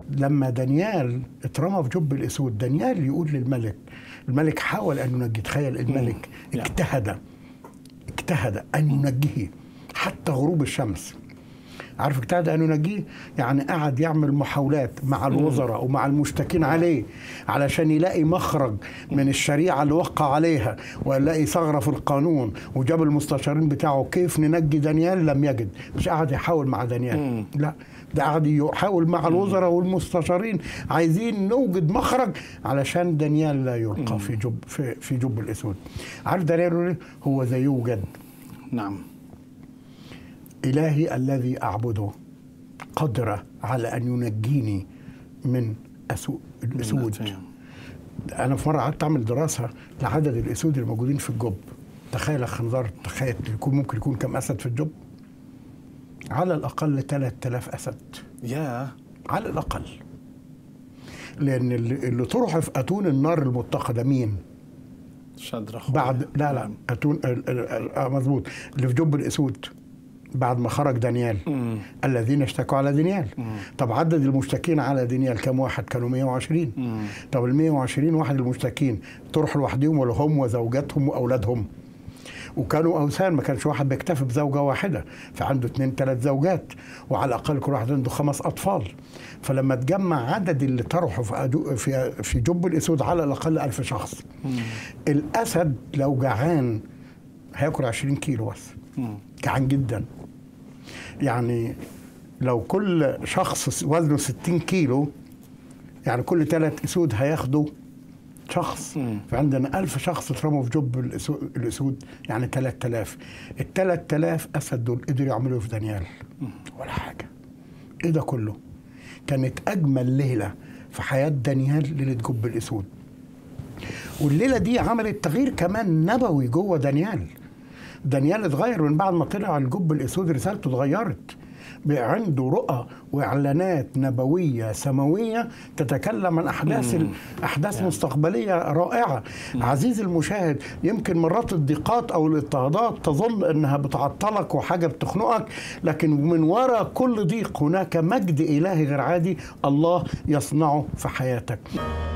لما دانيال اترمى في جب الاسود دانيال يقول للملك الملك حاول ان ينجي تخيل الملك نعم. اجتهد اجتهد ان ينجيه حتى غروب الشمس عارف اجتهد ان ينجيه يعني قعد يعمل محاولات مع الوزراء ومع المشتكين عليه علشان يلاقي مخرج من الشريعه اللي وقع عليها ويلاقي ثغره في القانون وجاب المستشارين بتاعه كيف ننجي دانيال لم يجد مش قعد يحاول مع دانيال مم. لا ده قعد يحاول مع الوزراء والمستشارين عايزين نوجد مخرج علشان دانيال لا يلقى في جب في, في جب الاسود عارف دانيال يقول إيه؟ هو ذا يوجد نعم إلهي الذي أعبده قدر على أن ينجيني من أسو... الأسود نعم. أنا في مرة قعدت أعمل دراسة لعدد الأسود الموجودين في الجب تخيل يا خنزار تخيل يكون ممكن يكون كم أسد في الجب على الأقل 3000 أسد يا على الأقل لأن اللي, اللي طرحوا في أتون النار المتقدة مين؟ شدرخ بعد لا لا أتون ال- ال- ال- آه مظبوط اللي في جب الأسود بعد ما خرج دانيال مم. الذين اشتكوا على دانيال طب عدد المشتكين على دانيال كم واحد كانوا 120 مم. طب ال 120 واحد المشتكين طرحوا لوحدهم ولا هم وزوجاتهم واولادهم وكانوا اوثان ما كانش واحد بيكتفي بزوجه واحده فعنده اثنين ثلاث زوجات وعلى الاقل كل واحد عنده خمس اطفال فلما تجمع عدد اللي طرحوا في أدو- في في جب الاسود على الاقل ألف شخص الاسد لو جعان هياكل 20 كيلو بس مم. جعان جدا يعني لو كل شخص وزنه 60 كيلو يعني كل ثلاث اسود هياخدوا شخص مم. فعندنا ألف شخص اترموا في جب الأسو- الاسود يعني 3000 ال 3000 اسد دول قدروا يعملوا في دانيال ولا حاجه ايه ده كله كانت اجمل ليله في حياه دانيال ليله جب الاسود والليله دي عملت تغيير كمان نبوي جوه دانيال دانيال اتغير من بعد ما طلع الجب الاسود رسالته اتغيرت بقى عنده رؤى واعلانات نبويه سماويه تتكلم عن احداث ال- احداث مستقبليه رائعه عزيزي المشاهد يمكن مرات الضيقات او الاضطهادات تظن انها بتعطلك وحاجه بتخنقك لكن من وراء كل ضيق هناك مجد الهي غير عادي الله يصنعه في حياتك